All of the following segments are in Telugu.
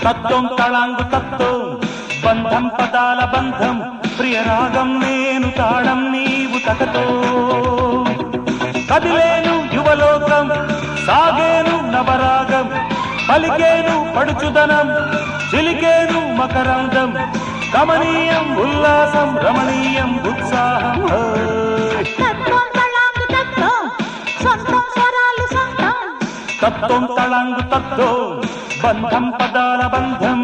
తత్వం తళాంగు తత్వం బంధం పదాల బంధం ప్రియరాగం నేను తాళం నీవు తకతో కదిలేను యువలోకం సాగేను నవరాగం పలికేను పడుచుదనం చిలికేను మకరందం కమనీయం ఉల్లాసం రమణీయం ఉత్సాహం హోయ్. తత్వం తళాంగు తత్వం సొంతం స్వరాలు సొంతం తత్వం తళాంగు తత్వం బంధం పదాల బంధం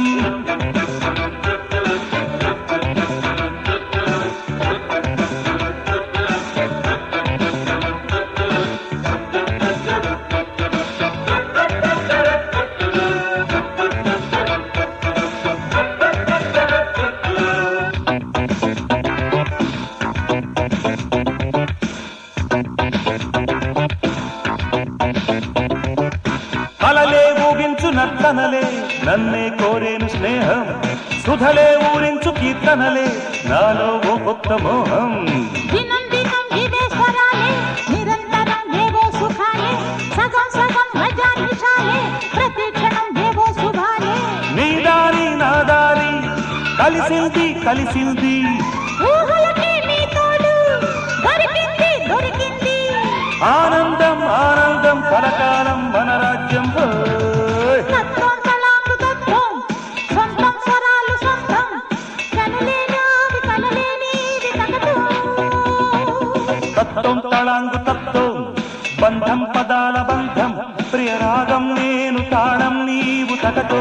కలలే ఊగించు నర్తనలే నన్నే కోరేను స్నేహం సుధలే ఊరించు కీర్తనలే నాలో ఓ కొత్త మోహం దినం దినం ఇవే స్వరాలే నిరంతరం ఏవో సుఖాలే సగం సగం మజా నిషాలే ప్రతి క్షణం ఏవో శుభాలే నీ దారి నా దారి కలిసింది కలిసింది ఊహలకి మీ తోడు దొరికింది దొరికింది ఆనందం ఆనందం కలకాలం మన రాజ్యం హోయ్. తత్వం తళాంగు తత్వం సొంతం స్వరాలు సొంతం కనులేనావి కనలేనివి తగదు తత్వం తళాంగు తత్వం బంధం పదాల బంధం ప్రియరాగం నేను తాళం నీవు తకతో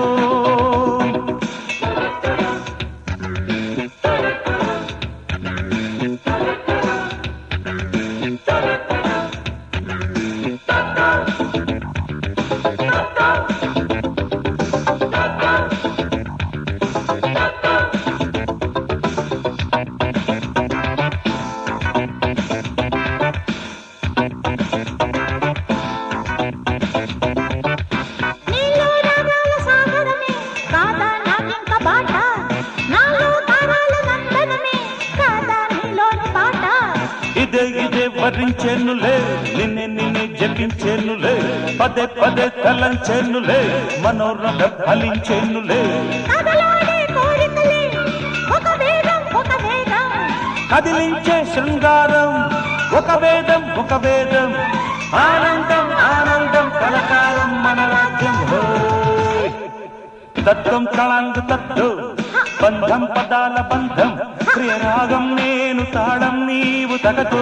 నీలో రాగాల సాగరమే కాదా నాకింక బాట నాలో తారాల నందనమే కాదా నీలోని పాట ఇదే ఇదే వరించేనులే నిన్నే నిన్నే జపించేనులే పదే పదే తలంచేనులే మనోరథ ఫలించేనులే కదలాడే కోరికలే ఒక వేదం ఒక వేదం కదిలించే శృంగారం ఒక వేదం ఒక వేదం ఆనందం ఆనందం కలకాలం మన రాజ్యం హోయ్. తత్వం తళాంగు తత్వం బంధం పదాల బంధం ప్రియరాగం నేను తాళం నీవు తగతో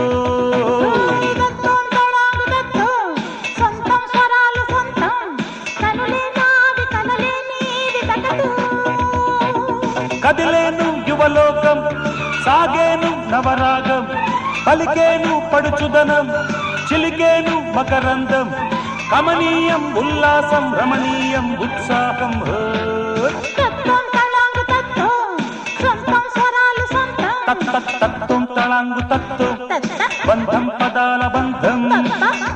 తత్వం తళాంగు తత్వం సొంతం స్వరాలు సొంతం కనులే నావి కనలే నీవి తగదు కదిలేను యువలోకం సాగేను నవరాగం పలికేను పడుచుదనం చిలికేను మకరందం కమనీయం ఉల్లాసం రమణీయం ఉత్సాహం హోయ్. తత్వం తళాంగు తత్వం సొంతం స్వరాలు సొంతం తత్ తత్ తత్వం తళాంగు తత్వం తత్త బంధం పదాల బంధం తత్త